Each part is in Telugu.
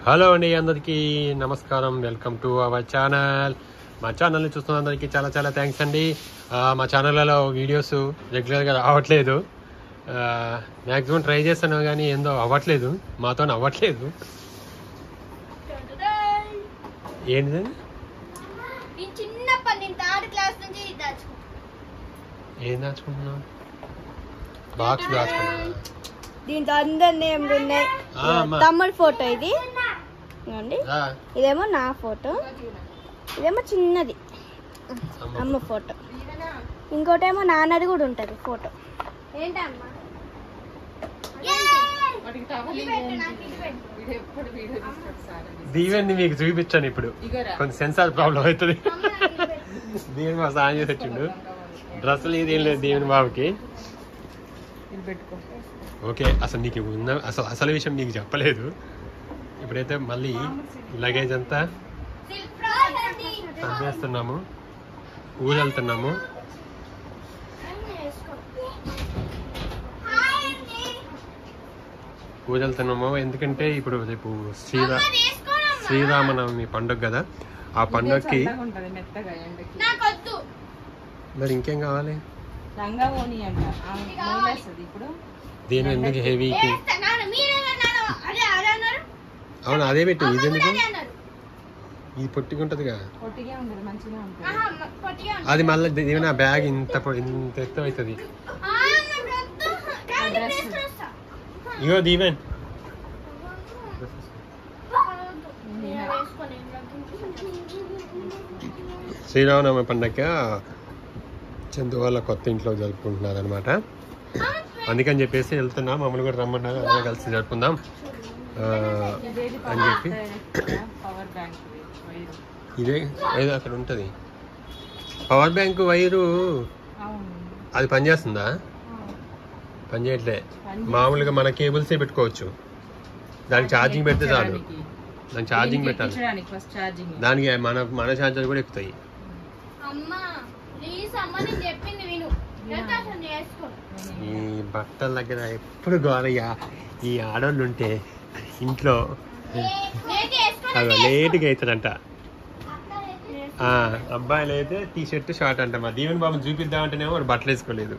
హలో అండి అందరికీ నమస్కారం వెల్కమ్ టు అవర్ ఛానల్ మా ఛానల్ని చూస్తున్న అందరికీ చాలా చాలా థ్యాంక్స్ అండి ఆ, మా ఛానల్లో వీడియోస్ రెగ్యులర్గా రావట్లేదు మ్యాక్సిమం ట్రై చేస్తాను కానీ ఏందో అవ్వట్లేదు మాతో అవ్వట్లేదు ఏంటిది ఈ చిన్నప్పటి నేను థర్డ్ క్లాస్ నుంచి ఇది దాచుకుంటా ఏం దాచుకుంటున్నావు బాక్స్ దాచుకున్నా దీంట్లో అందరి నేమ్లు ఉన్నాయి ఆ, అమ్మా. తమ్ముడు ఫోటో ఇది ఇదిగోండి ఇదేమో నా ఫోటో ఇదేమో చిన్నది అమ్మ ఫోటో ఇంకోటేమో నాన్నది కూడా ఉంటుంది ఫోటో ఏంటమ్మా వాడికి కావాలి వీడు ఎప్పుడు వీడియో తీస్తాడు సార్ అని. దీవెన్ని మీకు చూపించాను ఇప్పుడు ఇగోరా. కొంచెం సెన్సార్ ప్రాబ్లం అవుతుంది దీవెని మా సాయం చేసి వచ్చిండు డ్రెస్సులు ఇది ఏం లేదు దీవెని బాబుకి ఇది పెట్టుకో ఓకే అసలు నీకు ఉన్న అసలు అసలు విషయం నీకు చెప్పలేదు ఇప్పుడైతే మళ్ళీ లగేజ్ అంతా సర్దేస్తున్నాము ఊరు వెళ్తున్నాము ఊరు వెళ్తున్నాము ఎందుకంటే ఇప్పుడు రేపు శ్రీరా శ్రీరామనవమి పండుగ కదా ఆ పండుగకి చల్లగా ఉంటది మెత్తగా ఎండకి నాకొద్దు మరి ఇంకేం కావాలి లంగా ఓని అంట ఆమె నూనెస్తుంది ఇప్పుడు దీని ఎందుకు హెవీకి ఏస్తా, నాన్న, మీరేమన్నారు? అదే అదే అన్నారు అవును అదే పెట్టు ఇది అమ్మ కూడా ఎందుకు అదే అన్నారు. ఇది పొట్టిగుంటదిగా పొట్టిగా ఉంటది మంచిగా ఉంటది ఆహా, మ- పొట్టిగా ఉంది. అది మళ్ళీ దీవెన ఆ బ్యాగ్ ఇంత పొ- ఇంత ఎత్తు అవుతుంది ఆ, నాకు వద్దు. Daddy dress. తీసుకొని వస్తా. ఇగో దీవెన్ నేను వేసుకోను, ఏం వద్దు. శ్రీరామనవమి పండగ చందు వాళ్ళ కొత్త ఇంట్లో జరుపుకుంటున్నారు అనమాట అందుకని చెప్పేసి వెళ్తున్నాం మమ్మల్ని కూడా రమ్మన్నారు అందరం కలిసి జరుపుకుందాం ఆ, ఇదేది అని చెప్పి పవర్ బ్యాంక్ వైరు ఇదే ఏదో అక్కడ ఉంటుంది పవర్ బ్యాంక్ వైరు అవును అది పనిచేస్తుందా పనిచేయట్లే మామూలుగా మన కేబుల్సే పెట్టుకోవచ్చు దానికి ఛార్జింగ్ పెడితే చాలు దానికి ఛార్జింగ్ పెట్టాలి ఫస్ట్ ఛార్జింగ్ దానికి మన మన ఛార్జర్ కూడా ఎక్కుతాయి అమ్మా ప్లీజ్ అమ్మ నేను చెప్పింది విను లేకపోతే అసలు చేసుకోను ఈ బట్టల దగ్గర ఎప్పుడు గోరయ్యా ఈ ఆడవాళ్ళు ఉంటే ఇంట్లో నేను చేసుకోను అది లేట్గా అవుతుందంట ఆ, అబ్బాయిలు అయితే టీ షర్ట్ షార్ట్ అంట మా దీవెన్ బాబు చూపిద్దామంటేనేమో వాడు బట్టలు వేసుకోలేదు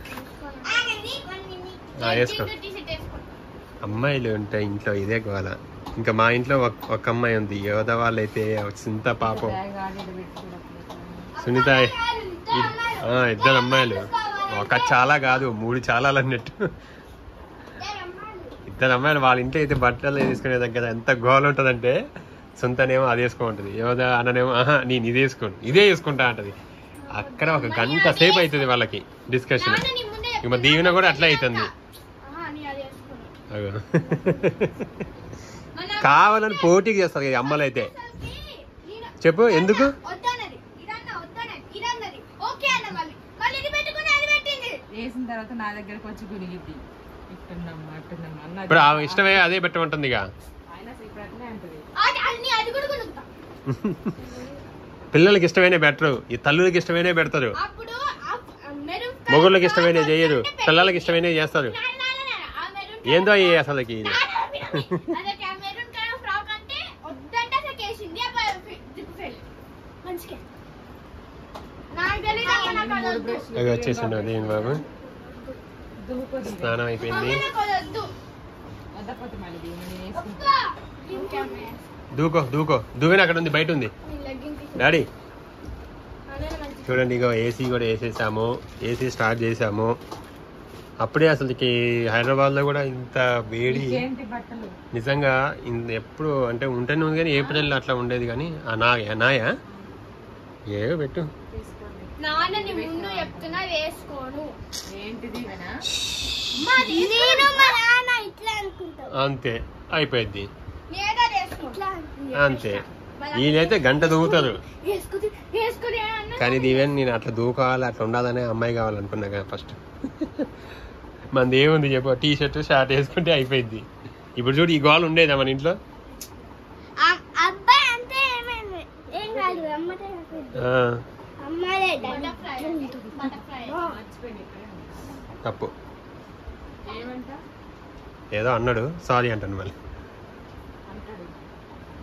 ఆ, వేసుకో. అమ్మాయిలు ఉంటాయి ఇంట్లో ఇదే గోల ఇంకా మా ఇంట్లో ఒక ఒక అమ్మాయి ఉంది యోధ వాళ్ళైతే చింత పాపం బ్యాగ్ ఆడేది పెట్టుకోవడం సునీత ఇద్- ఆ, ఇద్దరు అమ్మాయిలు ఒక చాలా కాదు మూడు చాలా అన్నట్టు ఇద్దరు అమ్మాయిలు వాళ్ళ ఇంట్లో అయితే బట్టలు తీసుకునే దగ్గర ఎంత గోల ఉంటుందంటే సొంతనేమో అది వేసుకోమంటది యోధ అన్ననేమో ఆహా నేను ఇది వేసుకోను ఇదే వేసుకుంటా అంటది అక్కడ ఒక గంట సేపు అవుతుంది వాళ్ళకి డిస్కషన్ ఇక మా దీవెన కూడా అట్లా అవుతుంది అగో. కావాలని పోటీకి చేస్తారు ఈ అమ్మలు అయితే చెప్పు ఎందుకు వద్దన్నది ఇదన్నా వద్దన్నది ఇదన్నది ఓకే అన్న మళ్ళీ మళ్ళీ ఇది పెట్టుకుని అది పెట్టింది వేసిన తర్వాత నా దగ్గరకు వచ్చి గునిగిద్ది ఇట్టున్నామ్మా అట్టున్నామ్మా అన్నది ఇప్పుడు ఆమె ఇష్టమే అదే పెట్టమంటుంది ఇక ఆయన అసలు ఇప్పుడు అట్లే అంటది అది అన్ని అది కూడా కొనుక్తా పిల్లలకి ఇష్టమైన బెటరు ఈ తల్లులకి ఇష్టమైనవి పెడతారు అప్పుడు మెరూన్ మొగుళ్ళకి ఇష్టమైనవి చేయరు పిల్లలకి ఇష్టమైనవి చేస్తారు ఏందో ఈ అసలుకి ఇది అదొక మెరూన్ కలర్ ఫ్రాక్ అంటే వద్దంటే అసలు కేసింది అప్పుడు జిప్ ఫెయిల్ మంచిగా నాకు తెలీదు అమ్మ, నాకు అది వద్దు. అది వచ్చేసిండు దీని బాబు దువ్వుకోదు స్నానం అయిపోయింది అమ్మ, నాకు అది వద్దు. వద్దపోతే మళ్ళీ దీన్ని నేను వేసుకుంటా అబ్బా! ఓకే అమ్మయ్య. దూకో దూకో దూవిన అక్కడ ఉంది బయట ఉంది నీ లెగ్గింగ్ తీసి. డాడీ అదే మంచిది. చూడండి ఇక ఏసీ కూడా వేసేసాము ఏసీ స్టార్ట్ చేసాము అప్పుడే అసలుకి హైదరాబాద్లో కూడా ఇంత వేడి ఏంటి బట్టలు నిజంగా ఇన్- ఎప్పుడు అంటే ఉంటేనే ఉంది కానీ ఏప్రిల్ అట్లా ఉండేది కానీ ఆ నాయ నాయా ఏవో పెట్టు తీసుకోండి నాన్న నీ ముందు చెప్తున్నా వేసుకోను ఏంటిది ఇవనా నేను మా నాన్న ఇట్లా అనుకుంటావు అంతే అయిపోయింది నేనే వేసుకో అంతే ఈయనైతే గంట దూకుతారు వేసుకుని వేసుకుని అన్న కానీ దీవెన్ నేను అట్లా దూకాలి అట్లా ఉండాలనే అమ్మాయి కావాలనుకున్నా కదా ఫస్ట్ మనది ఏముంది చెప్పు టీ షర్ట్ షార్ట్ వేసుకుంటే అయిపోయింది ఇప్పుడు చూడు ఈ గోల్ ఉండేదా మన ఇంట్లో అబ్బాయి అంతే ఏమైంది ఏం కాదు అమ్మటే ఆ, అమ్మాయి బటర్ఫ్లై బటర్ఫ్లై మర్చిపోయింది ఇక్కడే ఉంది. తప్పు ఏమంట ఏదో అన్నాడు సారీ అంటాను మళ్ళీ అంటాడు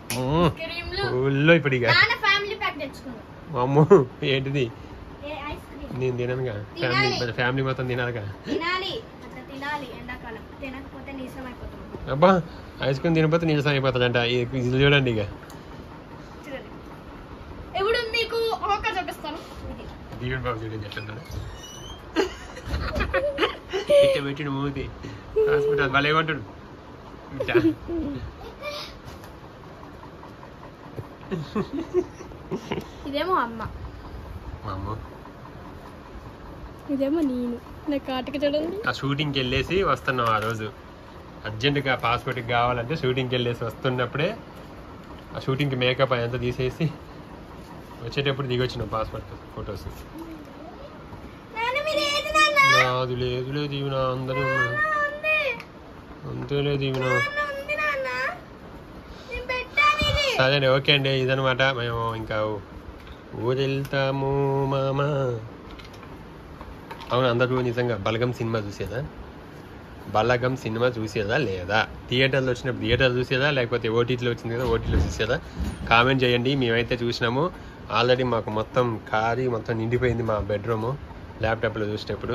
క్రీమ్లు ఫుల్లో ఇప్పుడు ఇక నాన్న ఫ్యామిలీ ప్యాక్ తెచ్చుకున్నాం అమ్మో ఏంటిది ఏ ఐస్ క్రీమ్ నేను తిననుగా ఫ్యామిలీ ఫ్యామిలీ మొత్తం తినాలిగా తినాలి అట్లా తినాలి ఎండాకాలం తినకపోతే నీసం అయిపోతుంది అబ్బా ఐస్ క్రీమ్ తినకపోతే నీరసం అయిపోతుందంట ఇది ఇది చూడండి ఇక చూడండి ఇప్పుడు మీకు ఒక చూపిస్తాను ఇది. దీవెన్ బాబు చూడండి చెప్తున్నాడు ఇట్ట పెట్టిన మూతి హాస్పిటల్ భలే కొట్టాడు ఇట్ట. ఇదేమో అమ్మ మా అమ్మ ఇదేమో నేను నా కాటుక చూడండి ఆ షూటింగ్కి వెళ్ళేసి వస్తున్నాం ఆ రోజు అర్జెంటుగా పాస్పోర్ట్కి కావాలంటే షూటింగ్కి వెళ్ళేసి వస్తున్నప్పుడే ఆ షూటింగ్కి మేకప్ అదంతా తీసేసి వచ్చేటప్పుడు దిగొచ్చినాం పాస్పోర్ట్ ఫొటోస్ నాన్న మీరు ఏది నాన్న నాది లేదు లేదు ఇవి నా అందరూ ఉన్నాయి ఉంది అంతే లేదు ఇవి నా నాన్న ఉంది నాన్న నేను పెట్టాను ఇది సరే ఓకే అండి ఇదనమాట మేము ఇంకా ఊరు వెళ్తాము మామ అవును అందరూ నిజంగా బలగం సినిమా చూసేదా బలగం సినిమా చూసేదా లేదా థియేటర్లో వచ్చినప్పుడు థియేటర్ చూసేదా లేకపోతే ఓటీటీలో వచ్చింది కదా ఓటీటీలో చూసేదా కామెంట్ చేయండి మేమైతే చూసినాము ఆల్రెడీ మాకు మొత్తం కారి మొత్తం నిండిపోయింది మా బెడ్రూము ల్యాప్టాప్లో చూసేటప్పుడు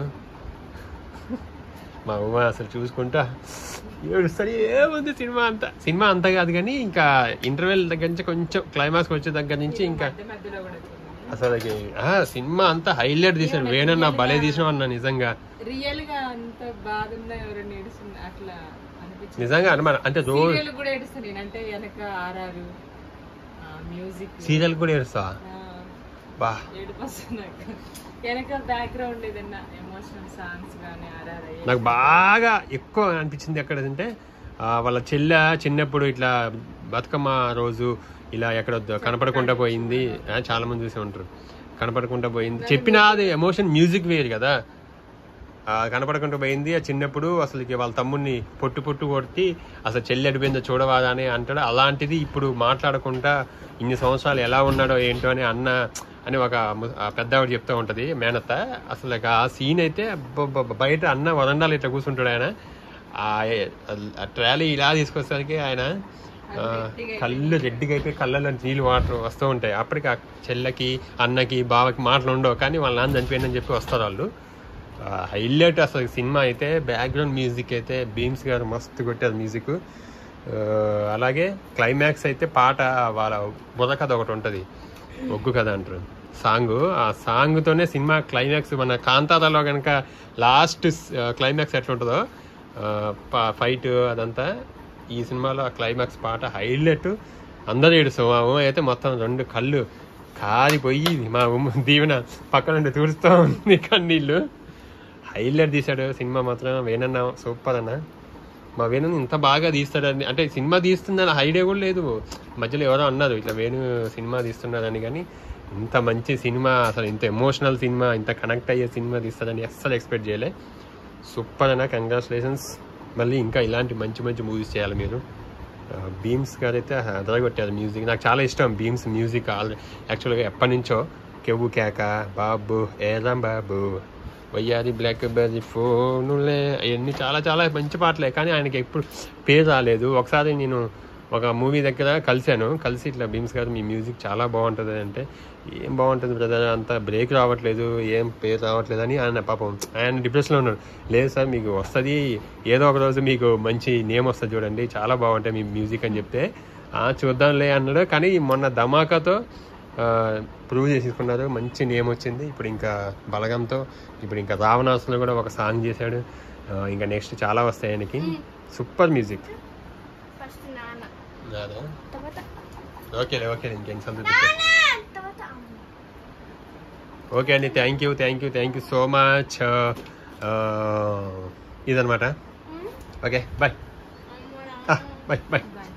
మా ఉమ్మ అసలు చూసుకుంటా ఏడుస్తారు ఏముంది సినిమా అంతా సినిమా అంతా కాదు కానీ ఇంకా ఇంటర్వెల్ దగ్గర నుంచి కొంచెం క్లైమాక్స్ వచ్చే దగ్గర నుంచి ఇంకా మధ్య మధ్యలో కూడా చూడండి. అసలు ఆ, సినిమా అంతా హైలైట్ తీసాడు వేణన్న భలే తీసినావు అన్న నిజంగా రియల్ గా అంత బాధ ఉన్నా ఎవరైనా ఏడుస్తుంది అట్లా అనిపించింది నిజంగా అనుమానం అంటే రోజు సీరియల్ కూడా ఏడుస్తాను నేను అంటే వెనక ఆర్ఆర్ మ్యూజిక్ సీరియల్ కూడా ఏడుస్తావా బా ఏడుపు వస్తుంది నాకు వెనక బ్యాక్గ్రౌండ్ ఏదన్నా ఎమోషనల్ సాంగ్స్ కానీ ఆర్ఆర్ నాకు బాగా ఎక్కువ అనిపించింది ఎక్కడ అంటే ఆ, వాళ్ళ చెల్లె చిన్నప్పుడు ఇట్లా బతుకమ్మ రోజు ఇలా ఎక్కడ కనపడకుండా పోయింది ఆ, చాలా మంది చూసే ఉంటారు కనపడకుండా పోయింది చెప్పినా అది ఎమోషన్ మ్యూజిక్ వేరు కదా ఆ, కనపడకుండా పోయింది ఆ చిన్నప్పుడు అసలు ఇక వాళ్ళ తమ్ముడిని పొట్టు పొట్టు కొట్టి అసలు చెల్లి అడిపోయిందో చూడవాదా అని అంటాడు అలాంటిది ఇప్పుడు మాట్లాడకుండా ఇన్ని సంవత్సరాలు ఎలా ఉన్నాడో ఏంటో అని అన్న అని ఒక ము- ఆ పెద్దవాడు చెప్తూ ఉంటది మేనత్త అసలు ఇక ఆ సీన్ అయితే అబ్బబ్బబ్బ, బయట అన్న వరండాలు ఇట్లా కూర్చుంటాడు ఆయన ఆ ఆ ట్రాలీ ఇలా తీసుకొచ్చేసరికి ఆయన ఆ, కళ్ళు రెడ్డిగా అయిపోయి కళ్ళలో నీళ్ళు వాటర్ వస్తూ ఉంటాయి అప్పటికి ఆ చెల్లెకి అన్నకి బావకి మాటలు ఉండవు కానీ వాళ్ళ నాన్న చనిపోయిందని చెప్పి వస్తారు వాళ్ళు హైలైట్ అసలు సినిమా అయితే బ్యాక్గ్రౌండ్ మ్యూజిక్ అయితే బీమ్స్ గారు మస్తు కొట్టారు మ్యూజిక్ అలాగే క్లైమాక్స్ అయితే పాట వాళ్ళ బుధ కథ ఒకటి ఉంటుంది ఒగ్గు కథ అంటారు సాంగ్ ఆ సాంగ్తోనే సినిమా క్లైమాక్స్ మన కాంతారాలో కనుక లాస్ట్ క్లైమాక్స్ ఎట్లా ఉంటుందో ఫైట్ అదంతా ఈ సినిమాలో ఆ క్లైమాక్స్ పాట హైలైట్ అందరూ ఏడుస్తాం మా ఉమ్మ అయితే మొత్తం రెండు కళ్ళు కారిపోయి మా ఉమ్మ దీవెన పక్కన నుండి తూడుస్తూ ఉంది కన్నీళ్ళు హైలైట్ తీశాడు సినిమా మాత్రం వేణన్న సూపర్ అన్న మా వేణు ఇంత బాగా తీస్తాడని అంటే సినిమా తీస్తుందని ఐడియా కూడా లేదు మధ్యలో ఎవరో అన్నారు ఇట్లా వేణు సినిమా తీస్తున్నాడని కానీ ఇంత మంచి సినిమా అసలు ఇంత ఎమోషనల్ సినిమా ఇంత కనెక్ట్ అయ్యే సినిమా తీస్తాడని అస్సలు ఎక్స్పెక్ట్ చేయలే సూపర్ అన్న కంగ్రాచులేషన్స్ మళ్ళీ ఇంకా ఇలాంటి మంచి మంచి మూవీస్ చేయాలి మీరు బీమ్స్ గారు అయితే అదరగొట్టారు మ్యూజిక్ నాకు చాలా ఇష్టం బీమ్స్ మ్యూజిక్ ఆల్రెడీ యాక్చువల్గా ఎప్పటి నుంచో కెవ్వు కేక బాబు ఏరాం బాబు వయ్యారి బ్లాక్ బెర్రీ ఫోనులే అవన్నీ చాలా చాలా మంచి పాటలే కానీ ఆయనకి ఎప్పుడు పేరు రాలేదు ఒకసారి నేను ఒక మూవీ దగ్గర కలిశాను కలిసి ఇట్లా బీమ్స్ గారు మీ మ్యూజిక్ చాలా బాగుంటుంది అంటే ఏం బాగుంటుంది బ్రదర్ అంత బ్రేక్ రావట్లేదు ఏం పేరు రావట్లేదు అని ఆయన పాపం ఆయన డిప్రెషన్లో ఉన్నాడు లేదు సార్ మీకు వస్తుంది ఏదో ఒక రోజు మీకు మంచి నేమ్ వస్తుంది చూడండి చాలా బాగుంటాయి మీ మ్యూజిక్ అని చెప్తే "ఆ, చూద్దాంలే అన్నాడు కానీ మొన్న ధమాకాతో ప్రూవ్ చేసేసుకున్నారు మంచి నేమ్ వచ్చింది ఇప్పుడు ఇంకా బలగంతో ఇప్పుడు ఇంకా రావణాసులో కూడా ఒక సాంగ్ చేశాడు ఆ, ఇంకా నెక్స్ట్ చాలా వస్తాయి ఆయనకి సూపర్ మ్యూజిక్ ఫస్ట్ నాన్న తర్వాత ఓకేలే ఓకే ఇంకేం సంతృప్తి నాన్న తర్వాత అమ్మ ఓకే అండి thank you thank you thank you so much ఇదనమాట ఉమ్, ఓకే బాయ్ అమ్మ నాన్న బాయ్ బాయ్ Bye.